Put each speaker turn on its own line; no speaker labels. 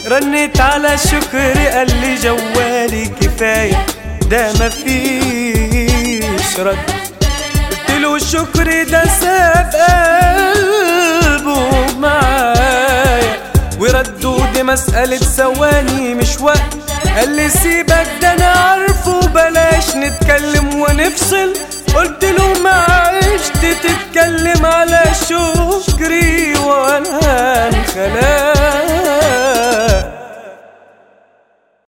رنيت على الشكر قال لي جوالي كفاية ده مفيش رد قلت له الشكر ده ساب قلبه معايا وردوا دي مسألة ثواني مش وقت قال لي سيبك ده انا عارفه بلاش نتكلم ونفصل قلت له ما عشت تتكلم على شكري وانا انخلقت